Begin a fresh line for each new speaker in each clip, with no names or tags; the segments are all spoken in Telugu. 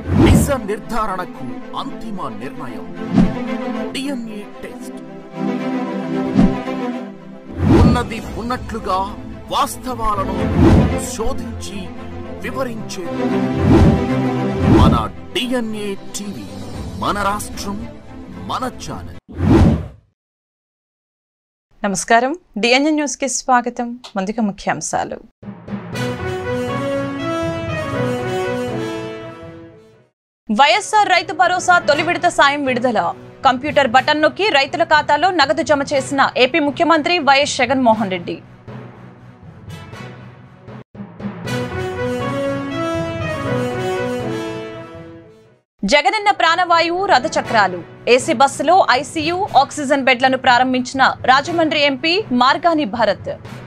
నిజ నిర్ధారణకు అంతిమ నిర్ణయం డిఎన్ఏ టెస్ట్ ఉన్నది ఉన్నట్లుగా వాస్తవాలను శోధించి వివరించే మన డిఎన్ఏ టీవీ మన రాష్ట్రం మన ఛానల్
నమస్కారం డిఎన్ఎ న్యూస్ కి స్వాగతం ముందుగా ముఖ్యాంశాలు వైఎస్ఆర్ రైతు భరోసా తొలి విడత సాయం విడుదల కంప్యూటర్ బటన్ నొక్కి రైతుల ఖాతాలో నగదు జమ చేసిన ఏపీ ముఖ్యమంత్రి వైఎస్ జగన్మోహన్ రెడ్డి జగనన్న ప్రాణవాయువు రథచక్రాలు ఏసీ బస్సులో ఐసీయూ ఆక్సిజన్ బెడ్లను ప్రారంభించిన రాజమండ్రి ఎంపీ మార్గాని భరత్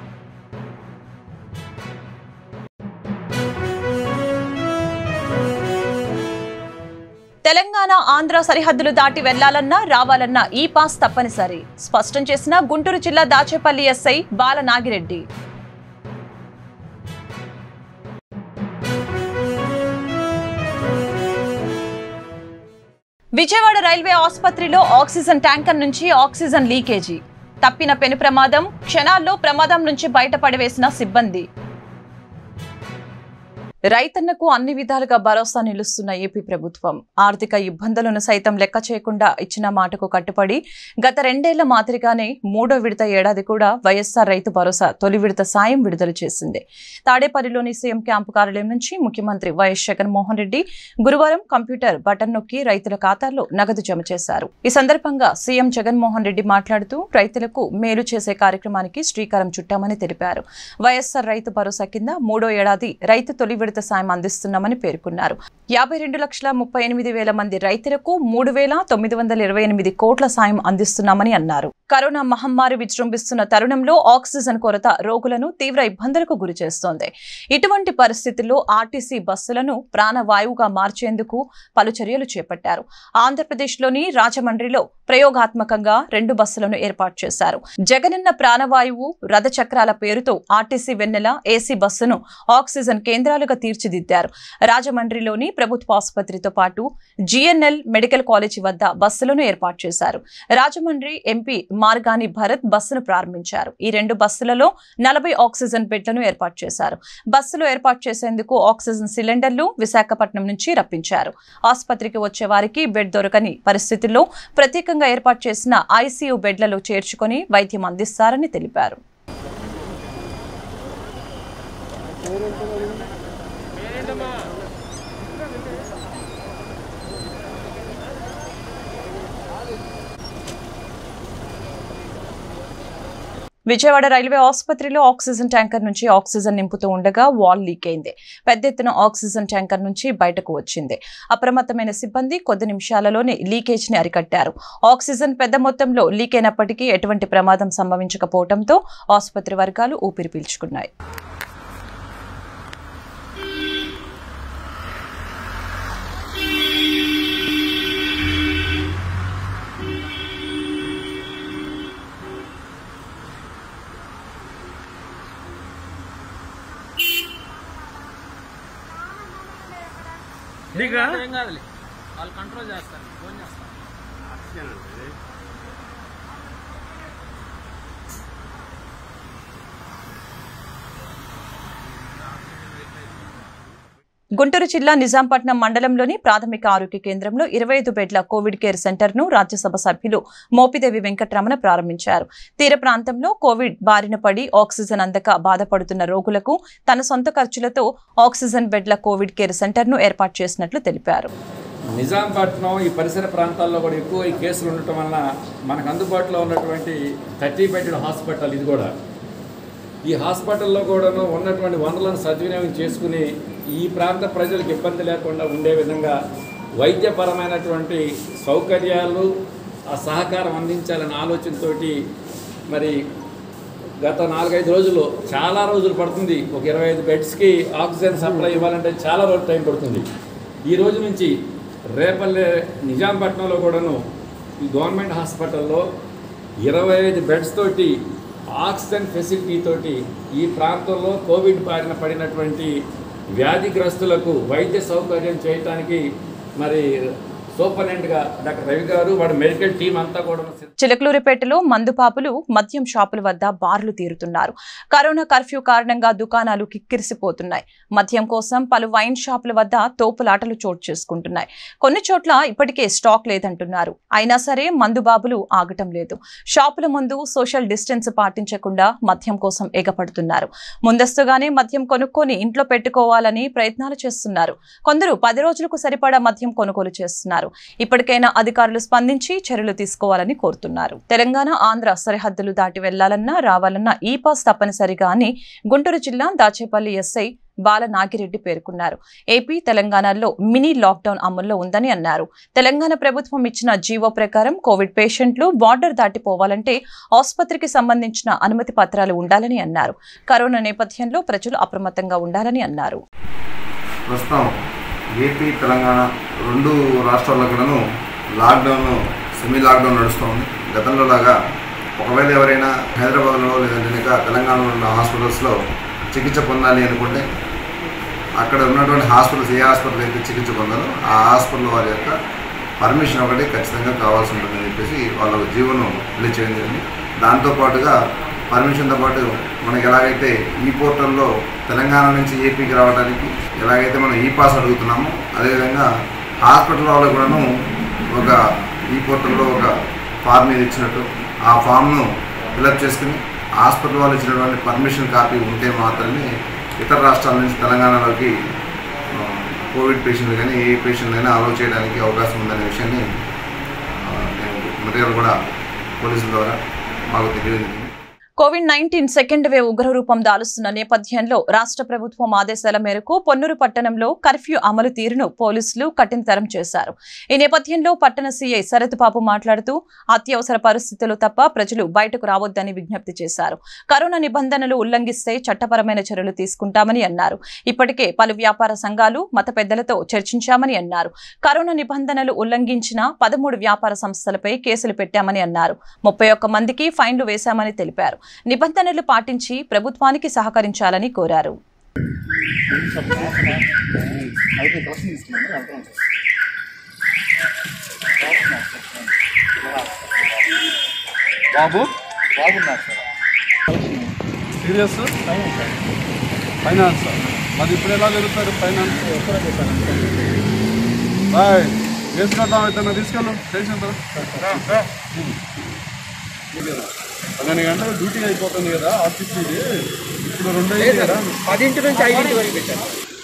తెలంగాణ ఆంధ్ర సరిహద్దులు దాటి వెళ్లాలన్నా రావాలన్నా ఈ పాస్ తప్పనిసరి స్పష్టం చేసిన గుంటూరు జిల్లా దాచేపల్లి ఎస్ఐ బాల నాగిరెడ్డి విజయవాడ రైల్వే ఆసుపత్రిలో ఆక్సిజన్ ట్యాంకర్ నుంచి ఆక్సిజన్ లీకేజీ తప్పిన పెను ప్రమాదం క్షణాల్లో ప్రమాదం నుంచి బయటపడివేసిన సిబ్బంది రైతన్నకు అన్ని విధాలుగా భరోసా నిలుస్తున్న ఏపీ ప్రభుత్వం ఆర్థిక ఇబ్బందులను సైతం లెక్క చేయకుండా ఇచ్చిన మాటకు కట్టుబడి గత రెండేళ్ల మాదిరిగానే మూడో విడత ఏడాది కూడా వైఎస్ఆర్ రైతు భరోసా తొలి విడత సాయం విడుదల చేసింది తాడేపల్లిలోని సీఎం క్యాంపు కార్యాలయం నుంచి ముఖ్యమంత్రి వైఎస్ జగన్మోహన్ రెడ్డి గురువారం కంప్యూటర్ బటన్ నొక్కి రైతుల ఖాతాల్లో నగదు జమ చేశారు ఈ సందర్భంగా సీఎం జగన్మోహన్ రెడ్డి మాట్లాడుతూ రైతులకు మేలు చేసే కార్యక్రమానికి శ్రీకారం చుట్టామని తెలిపారు వైఎస్ఆర్ రైతు భరోసా కింద మూడో ఏడాది రైతు తొలి విడత సాయం అందిస్తున్నామని పేర్కొన్నారు యాభై రెండు లక్షల ముప్పై ఎనిమిది వేల మంది రైతులకు మూడు వేల తొమ్మిది వందల ఇరవై ఎనిమిది కోట్ల సాయం అందిస్తున్నామని అన్నారు కరోనా మహమ్మారి విజృంభిస్తున్న తరుణంలో ఆక్సిజన్ కొరత రోగులను తీవ్ర ఇబ్బందులకు గురి చేస్తోంది ఇటువంటి పరిస్థితుల్లో ఆర్టీసీ బస్సులను ప్రాణవాయువుగా మార్చేందుకు పలు చర్యలు చేపట్టారు ఆంధ్రప్రదేశ్లోని రాజమండ్రిలో ప్రయోగాత్మకంగా రెండు బస్సులను ఏర్పాటు చేశారు జగనన్న ప్రాణవాయువు రథ చక్రాల పేరుతో ఆర్టీసీ వెన్నెల ఏసీ బస్సును ఆక్సిజన్ కేంద్రాలుగా తీర్చిదిద్దారు రాజమండ్రిలోని ప్రభుత్వ ఆసుపత్రితో పాటు జిఎన్ఎల్ మెడికల్ కాలేజీ వద్ద బస్సులను ఏర్పాటు చేశారు రాజమండ్రి ఎంపీ మార్గాని భరత్ బస్సును ప్రారంభించారు ఈ రెండు బస్సులలో నలభై ఆక్సిజన్ బెడ్లను ఏర్పాటు చేశారు బస్సులో ఏర్పాటు చేసేందుకు ఆక్సిజన్ సిలిండర్లు విశాఖపట్నం నుంచి రప్పించారు ఆసుపత్రికి వచ్చే వారికి బెడ్ దొరకని పరిస్థితుల్లో ప్రత్యేకంగా ఏర్పాటు చేసిన ఐసీయూ బెడ్లలో చేర్చుకొని వైద్యం అందిస్తారని తెలిపారు విజయవాడ రైల్వే ఆసుపత్రిలో ఆక్సిజన్ ట్యాంకర్ నుంచి ఆక్సిజన్ నింపుతూ ఉండగా వాల్ లీక్ అయింది పెద్ద ఎత్తున ఆక్సిజన్ ట్యాంకర్ నుంచి బయటకు వచ్చింది అప్రమత్తమైన సిబ్బంది కొద్ది నిమిషాలలోనే లీకేజ్ ని అరికట్టారు ఆక్సిజన్ పెద్ద మొత్తంలో లీక్ అయినప్పటికీ ఎటువంటి ప్రమాదం సంభవించకపోవడంతో ఆసుపత్రి వర్గాలు ఊపిరి పీల్చుకున్నాయి
నీకా
ఏం కాదులే వాళ్ళు కంట్రోల్ చేస్తారు ఫోన్ చేస్తారు
గుంటూరు జిల్లా నిజాంపట్నం మండలంలోని ప్రాథమిక ఆరోగ్య కేంద్రంలో ఇరవై ఐదు బెడ్ల కోవిడ్ కేర్ సెంటర్ ను రాజ్యసభ సభ్యులు మోపిదేవి వెంకటరమణ ప్రారంభించారు తీర ప్రాంతంలో కోవిడ్ బారిన పడి ఆక్సిజన్ అందక బాధపడుతున్న రోగులకు తన సొంత ఖర్చులతో ఆక్సిజన్ బెడ్ల కోవిడ్ కేర్ సెంటర్ ను ఏర్పాటు చేసినట్లు తెలిపారు
నిజాంపట్నం ఈ పరిసర ప్రాంతాల్లో కూడా ఎక్కువ ఈ కేసులు ఉండటం వలన మనకు అందుబాటులో ఉన్నటువంటి థర్టీ బెడెడ్ హాస్పిటల్ ఇది కూడా ఈ హాస్పిటల్లో కూడాను ఉన్నటువంటి వనరులను సద్వినియోగం చేసుకుని ఈ ప్రాంత ప్రజలకు ఇబ్బంది లేకుండా ఉండే విధంగా వైద్యపరమైనటువంటి సౌకర్యాలు ఆ సహకారం అందించాలనే ఆలోచనతోటి మరి గత నాలుగైదు రోజులు చాలా రోజులు పడుతుంది ఒక ఇరవై ఐదు బెడ్స్కి ఆక్సిజన్ సప్లై ఇవ్వాలంటే చాలా రోజులు టైం పడుతుంది ఈ రోజు నుంచి రేపల్లె నిజాంపట్నంలో కూడాను ఈ గవర్నమెంట్ హాస్పిటల్లో ఇరవై ఐదు బెడ్స్ తోటి ఆక్సిజన్ ఫెసిలిటీ తోటి ఈ ప్రాంతంలో కోవిడ్ బారిన పడినటువంటి వ్యాధిగ్రస్తులకు వైద్య సౌకర్యం చేయటానికి మరి సూపరింటెండెంట్గా డాక్టర్ రవి గారు వాడి మెడికల్ టీం అంతా కూడా
చిలకలూరిపేటలో మందుపాపులు మద్యం షాపుల వద్ద బార్లు తీరుతున్నారు కరోనా కర్ఫ్యూ కారణంగా దుకాణాలు కిక్కిరిసిపోతున్నాయి మద్యం కోసం పలు వైన్ షాపుల వద్ద తోపులాటలు చోటు చేసుకుంటున్నాయి కొన్ని చోట్ల ఇప్పటికే స్టాక్ లేదంటున్నారు అయినా సరే మందుబాబులు ఆగటం లేదు షాపుల ముందు సోషల్ డిస్టెన్స్ పాటించకుండా మద్యం కోసం ఎగపడుతున్నారు ముందస్తుగానే మద్యం కొనుక్కొని ఇంట్లో పెట్టుకోవాలని ప్రయత్నాలు చేస్తున్నారు కొందరు పది రోజులకు సరిపడా మద్యం కొనుగోలు చేస్తున్నారు ఇప్పటికైనా అధికారులు స్పందించి చర్యలు తీసుకోవాలని కోరుతున్నారు తెలంగాణ ఆంధ్ర సరిహద్దులు దాటి వెళ్లాలన్నా రావాలన్నా ఈ పాస్ తప్పనిసరిగా అని గుంటూరు జిల్లా దాచేపల్లి ఎస్ఐ బాల నాగిరెడ్డి పేర్కొన్నారు ఏపీ తెలంగాణలో మినీ లాక్డౌన్ అమల్లో ఉందని అన్నారు తెలంగాణ ప్రభుత్వం ఇచ్చిన జీవో ప్రకారం కోవిడ్ పేషెంట్లు బార్డర్ దాటిపోవాలంటే ఆసుపత్రికి సంబంధించిన అనుమతి పత్రాలు ఉండాలని అన్నారు కరోనా నేపథ్యంలో ప్రజలు అప్రమత్తంగా ఉండాలని అన్నారు
ప్రస్తుతం ఏపీ తెలంగాణ రెండు రాష్ట్రాల్లో కూడాను లాక్డౌన్ సెమీ లాక్డౌన్ నడుస్తుంది గతంలో లాగా ఒకవేళ ఎవరైనా హైదరాబాద్లో లేదంటే ఇంకా తెలంగాణలో ఉన్న హాస్పిటల్స్లో చికిత్స పొందాలి అనుకుంటే అక్కడ ఉన్నటువంటి హాస్పిటల్స్ ఏ హాస్పిటల్ అయితే చికిత్స పొందాలో ఆ హాస్పిటల్ వారి యొక్క పర్మిషన్ ఒకటి ఖచ్చితంగా కావాల్సి ఉంటుందని చెప్పేసి వాళ్ళ జీవనం రిలీజ్ చేయడం జరిగింది దాంతోపాటుగా పర్మిషన్తో పాటు మనకి ఎలాగైతే ఈ పోర్టల్లో తెలంగాణ నుంచి ఏపీకి రావడానికి ఎలాగైతే మనం ఈ పాస్ అడుగుతున్నామో అదేవిధంగా హాస్పిటల్ వాళ్ళు కూడాను ఒక ఈ పోర్టల్లో ఒక ఫామ్ మీద ఇచ్చినట్టు ఆ ఫామ్ను ఫిలప్ చేసుకుని హాస్పిటల్ వాళ్ళు ఇచ్చినటువంటి పర్మిషన్ కాపీ ఉంటే మాత్రమే ఇతర రాష్ట్రాల నుంచి తెలంగాణలోకి ఆ, కోవిడ్ పేషెంట్లు కానీ ఏ పేషెంట్ అయినా అలౌ చేయడానికి అవకాశం ఉందనే విషయాన్ని ఆ, నేను మెటీరియల్ కూడా పోలీసుల ద్వారా మాకు తెలియజేసింది
కోవిడ్ నైన్టీన్ సెకండ్ వేవ్ ఉగ్రరూపం దాలుస్తున్న నేపథ్యంలో రాష్ట్ర ప్రభుత్వం ఆదేశాల మేరకు పొన్నూరు పట్టణంలో కర్ఫ్యూ అమలు తీరును పోలీసులు కఠినతరం చేశారు ఈ నేపథ్యంలో పట్టణ సీఐ శరత్బాబు మాట్లాడుతూ అత్యవసర పరిస్థితులు తప్ప ప్రజలు బయటకు రావద్దని విజ్ఞప్తి చేశారు కరోనా నిబంధనలు ఉల్లంఘిస్తే చట్టపరమైన చర్యలు తీసుకుంటామని అన్నారు ఇప్పటికే పలు వ్యాపార సంఘాలు మత పెద్దలతో చర్చించామని అన్నారు కరోనా నిబంధనలు ఉల్లంఘించిన పదమూడు వ్యాపార సంస్థలపై కేసులు పెట్టామని అన్నారు ముప్పై ఒక్క మందికి ఫైన్లు వేశామని తెలిపారు నిబంధనలు పాటించి ప్రభుత్వానికి సహకరించాలని కోరారు
బాబు బాగున్నారు సార్ సీరియస్ ఫైనాన్స్ మరి ఇప్పుడు ఎలా జరుగుతారు ఫైనాన్స్ బాయ్ వేసుకొద్దాం అయితే నువ్వు తీసుకెళ్ళు స్టేషన్ పన్నెండు గంటలు డ్యూటీ అయిపోతుంది కదా ఆఫీస్ ఇది ఇప్పుడు రెండు అయింది కదా
పదింటి నుంచి ఐదింటి వరకు పెట్టాను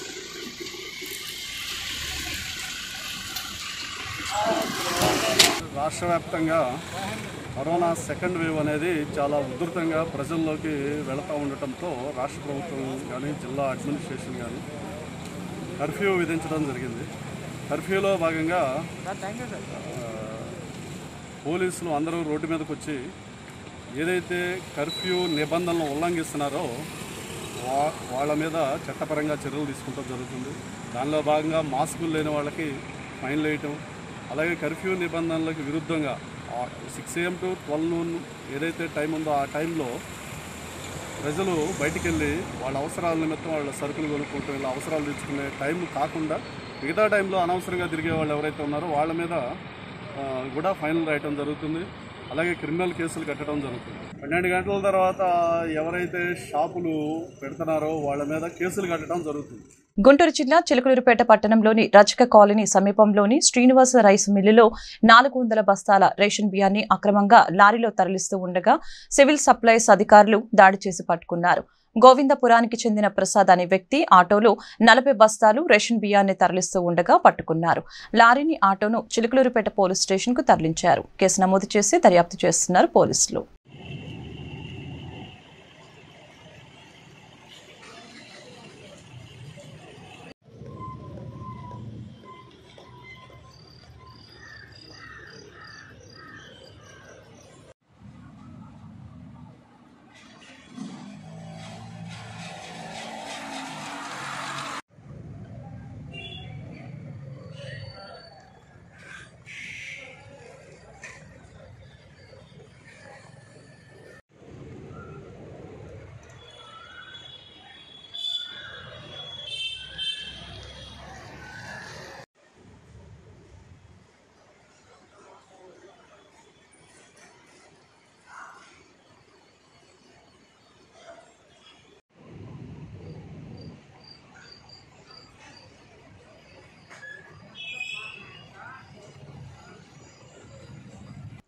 రాష్ట్ర వ్యాప్తంగా కరోనా సెకండ్ వేవ్ అనేది చాలా ఉధృతంగా ప్రజల్లోకి వెళుతూ ఉండటంతో రాష్ట్ర ప్రభుత్వం కానీ జిల్లా అడ్మినిస్ట్రేషన్ కానీ కర్ఫ్యూ విధించడం జరిగింది కర్ఫ్యూలో భాగంగా ఆ, పోలీసులు అందరూ రోడ్డు మీదకి వచ్చి ఏదైతే కర్ఫ్యూ నిబంధనలు ఉల్లంఘిస్తున్నారో వా- వాళ్ళ మీద చట్టపరంగా చర్యలు తీసుకుంటం జరుగుతుంది దానిలో భాగంగా మాస్కులు లేని వాళ్ళకి ఫైన్లు వేయటం అలాగే కర్ఫ్యూ నిబంధనలకు విరుద్ధంగా six AM to twelve noon ఏదైతే టైం ఉందో ఆ టైంలో ప్రజలు బయటికి వెళ్ళి వాళ్ళ అవసరాల నిమిత్తం వాళ్ళ సరుకులు కొనుక్కుంటూ ఇలా అవసరాలు తెచ్చుకునే టైం కాకుండా మిగతా టైంలో అనవసరంగా తిరిగే వాళ్ళు ఎవరైతే ఉన్నారో వాళ్ళ మీద ఆ, కూడా ఫైనల్ రాయటం జరుగుతుంది అలాగే క్రిమినల్ కేసులు కట్టడం జరుగుతుంది పన్నెండు గంటల తర్వాత ఎవరైతే షాపులు పెడుతున్నారో వాళ్ళ మీద కేసులు కట్టడం జరుగుతుంది
గుంటూరు జిల్లా చిలకలూరుపేట పట్టణంలోని రజక కాలనీ సమీపంలోని శ్రీనివాస రైస్ మిల్లులో నాలుగు వందల బస్తాల రేషన్ బియ్యాన్ని అక్రమంగా లారీలో తరలిస్తూ ఉండగా సివిల్ సప్లైస్ అధికారులు దాడి చేసి పట్టుకున్నారు గోవిందపురానికి చెందిన ప్రసాద్ అనే వ్యక్తి ఆటోలో నలభై బస్తాలు రేషన్ బియ్యాన్ని తరలిస్తూ ఉండగా పట్టుకున్నారు లారీని ఆటోను చిలుకలూరుపేట పోలీస్ స్టేషన్ కు తరలించారు కేసు నమోదు చేసి దర్యాప్తు చేస్తున్నారు పోలీసులు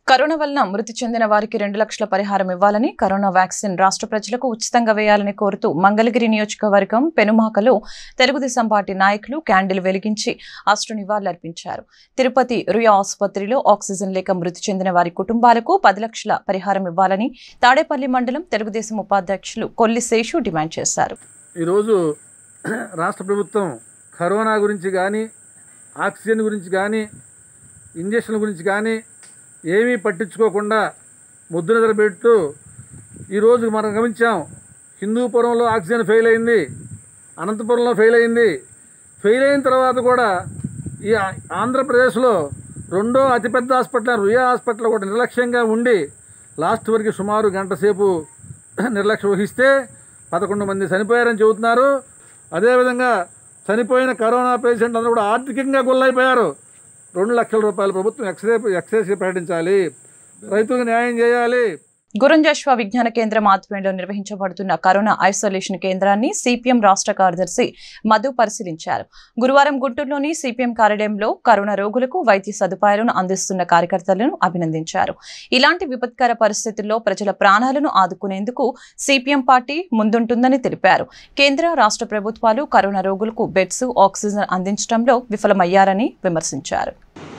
కరోనా వలన మృతి చెందిన వారికి రెండు లక్షల పరిహారం ఇవ్వాలని కరోనా వ్యాక్సిన్ రాష్ట్ర ప్రజలకు ఉచితంగా వేయాలని కోరుతూ మంగళగిరి నియోజకవర్గం పెనుమాకలో తెలుగుదేశం పార్టీ నాయకులు క్యాండిల్ వెలిగించి అష్టు నివాళులర్పించారు తిరుపతి రుయా ఆసుపత్రిలో ఆక్సిజన్ లేక మృతి చెందిన వారి కుటుంబాలకు పది లక్షల పరిహారం ఇవ్వాలని తాడేపల్లి మండలం తెలుగుదేశం ఉపాధ్యక్షులు కొల్లి శేషు డిమాండ్ చేశారు
ఈరోజు రాష్ట్ర ప్రభుత్వం కరోనా గురించి కానీ ఆక్సిజన్ గురించి కానీ ఇంజక్షన్ గురించి కానీ ఏమీ పట్టించుకోకుండా ముద్దు నిద్ర పెట్టు ఈరోజు మనం గమనించాం హిందూపురంలో ఆక్సిజన్ ఫెయిల్ అయింది అనంతపురంలో ఫెయిల్ అయింది ఫెయిల్ అయిన తర్వాత కూడా ఈ ఆ- ఆంధ్రప్రదేశ్లో రెండో అతిపెద్ద హాస్పిటల్ రుయా హాస్పిటల్ కూడా నిర్లక్ష్యంగా ఉండి లాస్ట్ వరకు సుమారు గంట సేపు నిర్లక్ష్యం వహిస్తే పదకొండు మంది చనిపోయారని చెబుతున్నారు అదేవిధంగా చనిపోయిన కరోనా పేషెంట్ అందరూ కూడా ఆర్థికంగా గుల్లైపోయారు రెండు లక్షల రూపాయలు ప్రభుత్వం ఎక్స్రే ఎక్సైజ్ ప్రకటించాలి రైతులకు న్యాయం చేయాలి
గురంజాశ్వ విజ్ఞాన కేంద్రం ఆధ్వర్యంలో నిర్వహించబడుతున్న కరోనా ఐసోలేషన్ కేంద్రాన్ని సిపిఎం రాష్ట్ర కార్యదర్శి మధు పరిశీలించారు గురువారం గుంటూరులోని సిపిఎం కార్యాలయంలో కరోనా రోగులకు వైద్య సదుపాయాలను అందిస్తున్న కార్యకర్తలను అభినందించారు ఇలాంటి విపత్కర పరిస్థితుల్లో ప్రజల ప్రాణాలను ఆదుకునేందుకు సిపిఎం పార్టీ ముందుంటుందని తెలిపారు కేంద్ర రాష్ట్ర ప్రభుత్వాలు కరోనా రోగులకు బెడ్స్ ఆక్సిజన్ అందించడంలో విఫలమయ్యారని విమర్శించారు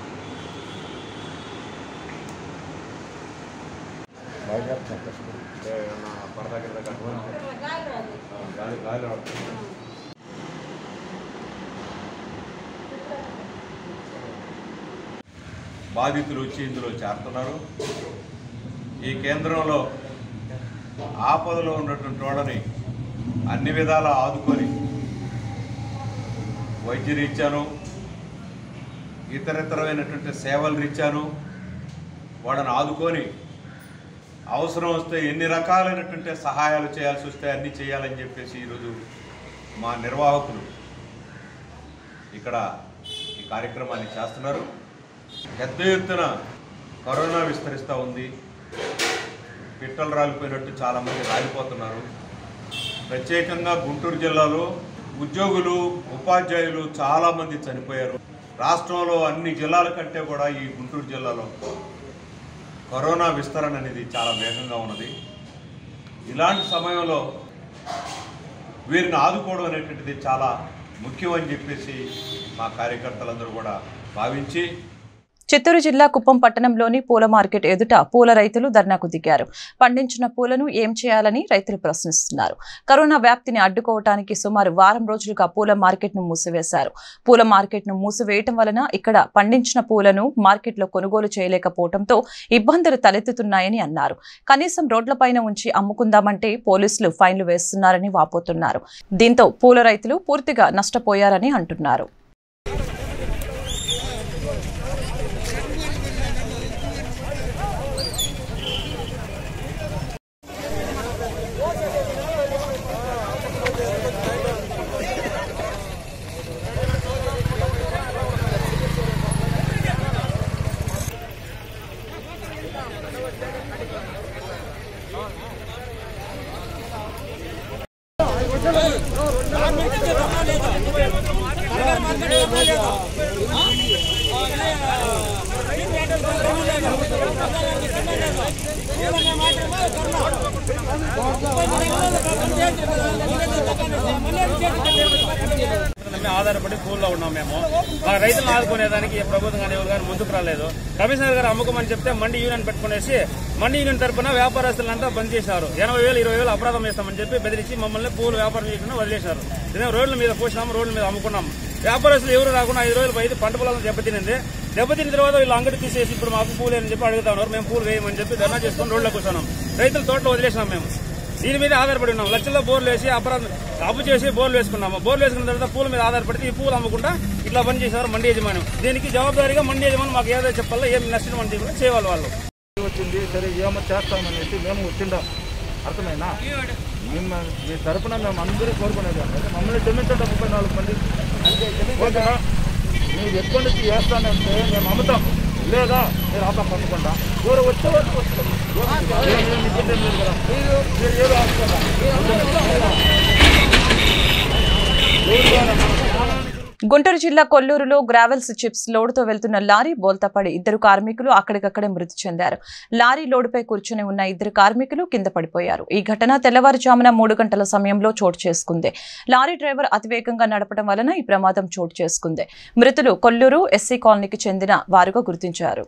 బాధితులు వచ్చి ఇందులో చేరుతున్నారు ఈ కేంద్రంలో ఆపదలో ఉన్నటువంటి వాళ్ళని అన్ని విధాలా ఆదుకొని వైద్య రీత్యాను ఇతరితరమైనటువంటి సేవలు రీత్యాను వాళ్ళని ఆదుకొని అవసరం వస్తే ఎన్ని రకాలైనటువంటి సహాయాలు చేయాల్సి వస్తే అన్నీ చేయాలని చెప్పేసి ఈరోజు మా నిర్వాహకులు ఇక్కడ ఈ కార్యక్రమాన్ని చేస్తున్నారు పెద్ద ఎత్తున కరోనా విస్తరిస్తూ ఉంది పిట్టలు రాలిపోయినట్టు చాలామంది రాలిపోతున్నారు ప్రత్యేకంగా గుంటూరు జిల్లాలో ఉద్యోగులు ఉపాధ్యాయులు చాలామంది చనిపోయారు రాష్ట్రంలో అన్ని జిల్లాల కంటే కూడా ఈ గుంటూరు జిల్లాలో కరోనా విస్తరణ అనేది చాలా వేగంగా ఉన్నది ఇలాంటి సమయంలో వీరిని ఆదుకోవడం అనేటువంటిది చాలా ముఖ్యం అని చెప్పేసి మా కార్యకర్తలందరూ కూడా భావించి
చిత్తూరు జిల్లా కుప్పం పట్టణంలోని పూల మార్కెట్ ఎదుట పూల రైతులు ధర్నాకు దిగారు పండించిన పూలను ఏం చేయాలని రైతులు ప్రశ్నిస్తున్నారు కరోనా వ్యాప్తిని అడ్డుకోవటానికి సుమారు వారం రోజులుగా పూల మార్కెట్ ను మూసివేశారు పూల మార్కెట్ ను మూసివేయటం వలన ఇక్కడ పండించిన పూలను మార్కెట్లో కొనుగోలు చేయలేకపోవడంతో ఇబ్బందులు తలెత్తుతున్నాయని అన్నారు కనీసం రోడ్లపైన ఉంచి అమ్ముకుందామంటే పోలీసులు ఫైన్లు వేస్తున్నారని వాపోతున్నారు దీంతో పూల రైతులు పూర్తిగా నష్టపోయారని అంటున్నారు
మేము ఆధారపడి కూల్లో ఉన్నాం మేము మా రైతులను ఆదుకునేదానికి ఏ ప్రభుత్వం కానీ ఎవరు కానీ ముందుకు రాలేదు కమిషనర్ గారు అమ్ముకోమని చెప్తే మండి యూనియన్ పెట్టుకునేసి మండి యూనియన్ తరపున వ్యాపారస్తులంతా బంద్ చేశారు ఎనభై వేలు ఇరవై వేలు అపరాధం వేస్తామని చెప్పి బెదిరించి మమ్మల్ని పూలు వ్యాపారం చేయకుండా వదిలేశారు ఇదే రోడ్ల మీద పోసినాము రోడ్ల మీద అమ్ముకున్నాం వ్యాపారస్తులు ఎవరు రాకుండా ఐదు రోజులు ఐదు పంట పొలాలను దెబ్బతినింది దెబ్బతిన్న తర్వాత వీళ్ళు అంగడి తీసేసి ఇప్పుడు మాకు పూలు అని చెప్పి అడుగుతా ఉన్నారు మేము పూలు వేయమని చెప్పి ధర్నా చేసుకొని రోడ్లో కూర్చున్నాం రైతుల తోటలో వదిలేసినాం మేము దీని మీద ఆధారపడి ఉన్నాం లక్షల్లో బోర్లు వేసి అపరాధం అప్పు చేసి బోర్లు వేసుకున్నాము బోర్లు వేసుకున్న తర్వాత పూల మీద ఆధారపడితే ఈ పూలు అమ్ముకుంటా ఇట్లా పని చేశారు మండి యజమాని దీనికి జవాబారిగా మండి యజమాని మాకు ఏదో చెప్పాలో ఏం నష్టం అని చెప్పి చేయాలి వాళ్ళు
వచ్చింది సరే ఏమో చేస్తామనేసి మేము వచ్చిండాం అర్థమైనా మేము మీ తరపున మేము అందరూ కోరుకునేది ఏంటంటే మమ్మల్ని క్షమించండి ముప్పై నాలుగు మంది ఓకేనా మీరు ఎక్కువ నుంచి చేస్తానంటే మేము అమ్ముతాం లేదా మీరు ఆపం పంపకుండా ఎవరు వచ్చే వరకు వస్తాం ఏం- ఏం ఇబ్బంది ఏం లేదు కదా మీరు ఏదో ఆపుకోరా. ఎవరు ద్వారా మన ప్రాణానికి
గుంటూరు జిల్లా కొల్లూరులో గ్రావెల్స్ చిప్స్ లోడుతో వెళ్తున్న లారీ బోల్తాపడి ఇద్దరు కార్మికులు అక్కడికక్కడే మృతి చెందారు లారీ లోడుపై కూర్చుని ఉన్న ఇద్దరు కార్మికులు కింద పడిపోయారు ఈ ఘటన తెల్లవారుజామున మూడు గంటల సమయంలో చోటు చేసుకుంది లారీ డ్రైవర్ అతివేగంగా నడపడం వలన ఈ ప్రమాదం చోటు చేసుకుంది మృతులు కొల్లూరు ఎస్సీ కాలనీకి చెందిన వారుగా గుర్తించారు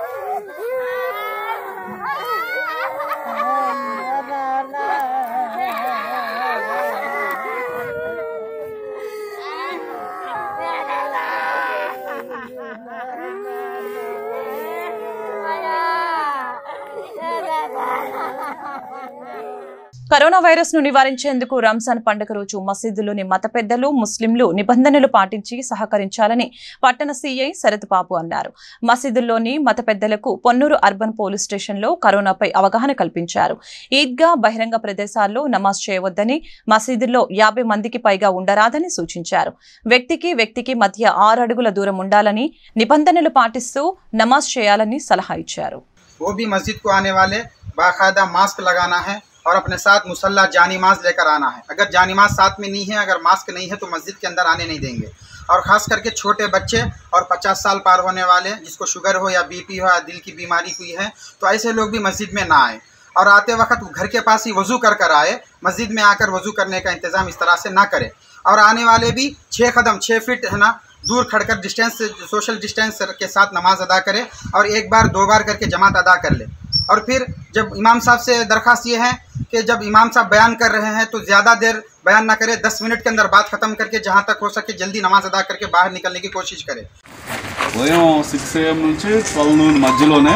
కరోనా వైరస్ ను నివారించేందుకు రంజాన్ పండుగ రోజు మసీదులోని మత పెద్దలు ముస్లింలు నిబంధనలు పాటించి సహకరించాలని పట్టణ సీఐ శరత్ బాబు అన్నారు మసీదుల్లోని మత పెద్దలకు పొన్నూరు అర్బన్ పోలీస్ స్టేషన్లో కరోనాపై అవగాహన కల్పించారు ఈద్గా బహిరంగ ప్రదేశాల్లో నమాజ్ చేయవద్దని మసీదుల్లో యాభై మందికి పైగా ఉండరాదని సూచించారు వ్యక్తికి వ్యక్తికి మధ్య ఆరు అడుగుల దూరం ఉండాలని నిబంధనలు పాటిస్తూ నమాజ్ చేయాలని సలహా ఇచ్చారు
वो भी मस्जिद को आने वाले बाकायदा मास्क लगाना है और अपने साथ मुसल्ला जानी माज लेकर आना है अगर जानी माज साथ में नहीं है अगर मास्क नहीं है तो मस्जिद के अंदर आने नहीं देंगे और ख़ास करके छोटे बच्चे और 50 साल पार होने वाले जिसको शुगर हो या बीपी हो या दिल की बीमारी कोई है तो ऐसे लोग भी मस्जिद में ना आए और आते वक्त घर के पास ही वज़ू कर कर आए मस्जिद में आकर वज़ू करने का इंतज़ाम इस तरह से ना करें और आने वाले भी छः कदम छः फिट है ना दूर खड़कर डिस्टेंस सोशल डिस्टेंस के साथ नमाज अदा करे और एक बार दो बार करके जमात अदा कर ले और फिर जब इमाम साहब से दरख्वास्त ये है कि जब इमाम साहब बयान कर रहे हैं तो ज़्यादा देर बयान ना करे दस मिनट के अंदर बात ख़त्म करके जहाँ तक हो सके जल्दी नमाज अदा करके बाहर निकलने की कोशिश करे
ఉదయం సిక్స్ ఏఎం నుంచి ట్వెల్వ్ నూన్ మధ్యలోనే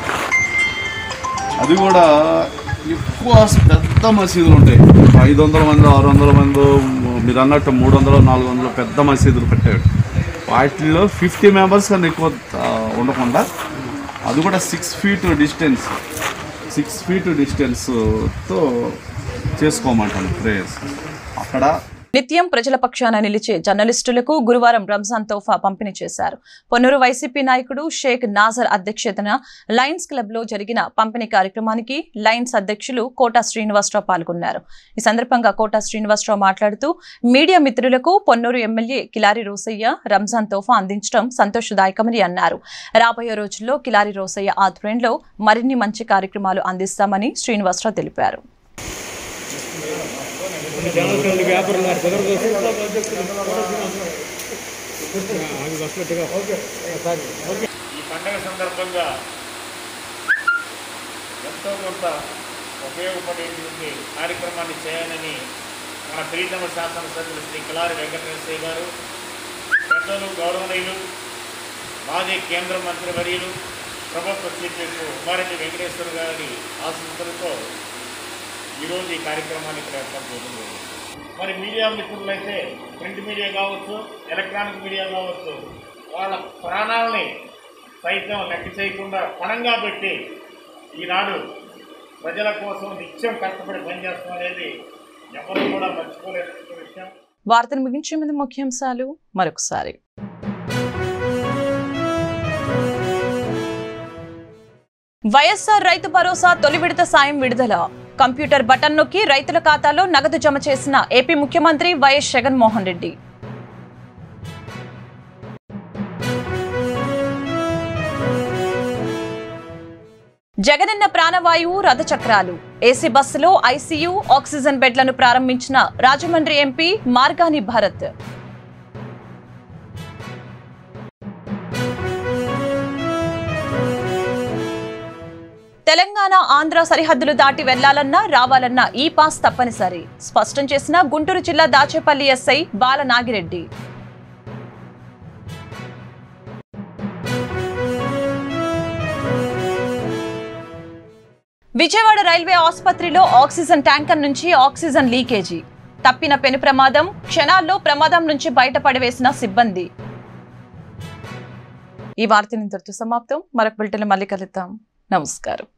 అది కూడా ఎక్కువ పెద్ద మసీదులు ఉంటాయి ఐదు వందల మంది ఆరు వందల మంది మీరు అన్నట్టు మూడు వందలు నాలుగు వందలు పెద్ద మసీదులు పెట్టాడు వాటిల్లో ఫిఫ్టీ మెంబర్స్ కన్నా ఎక్కువ ఆ, ఉండకుండా అది కూడా six feet distance six feet డిస్టెన్స్తో చేసుకోమంటాను ప్రేయర్స్ అక్కడ
నిత్యం ప్రజల పక్షాన నిలిచే జర్నలిస్టులకు గురువారం రంజాన్ తోఫా పంపిణీ చేశారు పొన్నూరు వైసీపీ నాయకుడు షేక్ నాజర్ అధ్యక్షతన లయన్స్ క్లబ్ లో జరిగిన పంపిణీ కార్యక్రమానికి లయన్స్ అధ్యక్షులు కోటా శ్రీనివాసరావు పాల్గొన్నారు ఈ సందర్భంగా కోటా శ్రీనివాసరావు మాట్లాడుతూ మీడియా మిత్రులకు పొన్నూరు ఎమ్మెల్యే కిలారి రోసయ్య రంజాన్ తోఫా అందించడం సంతోషదాయకమని అన్నారు రాబోయే రోజుల్లో కిలారి రోసయ్య ఆధ్వర్యంలో మరిన్ని మంచి కార్యక్రమాలు అందిస్తామని శ్రీనివాసరావు తెలిపారు
ఈ పండుగ సందర్భంగా ఎంతో కొంత ఉపయోగపడేటువంటి కార్యక్రమాన్ని చేయాలని మన ప్రీతమ శాసనసభ్యులు శ్రీ కిలారి వెంకటేశ్వర గారు పెద్దలు గౌరవనీయులు మాజీ కేంద్ర మంత్రి వర్యులు ప్రభుత్వ చీఫ్ విప్ ఉమ్మారెడ్డి వెంకటేశ్వర గారి ఆశీస్సులతో ఈరోజు ఈ కార్యక్రమాన్ని ఇక్కడ ఏర్పాటు చేయడం జరిగింది మరి మీడియా మిత్రులైతే ప్రింట్ మీడియా కావచ్చు ఎలక్ట్రానిక్ మీడియా కావచ్చు వాళ్ళ ప్రాణాలని సైతం లెక్క చేయకుండా పణంగా పెట్టి ఈనాడు ప్రజల కోసం నిత్యం కష్టపడి పనిచేస్తాం అనేది ఎవరు కూడా మర్చిపోలేని విషయం
వార్తను ముగించే ముందు ముఖ్యాంశాలు మరొకసారి వైఎస్ఆర్ రైతు భరోసా తొలి విడత సాయం విడుదల కంప్యూటర్ బటన్ నొక్కి రైతుల ఖాతాలో నగదు జమ చేసిన ఏపీ ముఖ్యమంత్రి వైఎస్ జగన్మోహన్ రెడ్డి జగనన్న ప్రాణవాయువు రథచక్రాలు ఏసీ బస్సులో ఐసీయూ ఆక్సిజన్ బెడ్లను ప్రారంభించిన రాజమండ్రి ఎంపీ మార్గాని భరత్ తెలంగాణ ఆంధ్ర సరిహద్దులు దాటి వెళ్లాలన్నా రావాలన్నా ఈ పాస్ తప్పనిసరి స్పష్టం చేసిన గుంటూరు జిల్లా దాచేపల్లి ఎస్ఐ బాల నాగిరెడ్డి విజయవాడ రైల్వే ఆసుపత్రిలో ఆక్సిజన్ ట్యాంకర్ నుంచి ఆక్సిజన్ లీకేజీ తప్పిన పెను ప్రమాదం క్షణాల్లో ప్రమాదం నుంచి బయటపడవేసిన సిబ్బంది ఈ వార్తని ఇంతటితో సమాప్తం మరొక బిల్టన్ మళ్ళీ కలుద్దాం నమస్కారం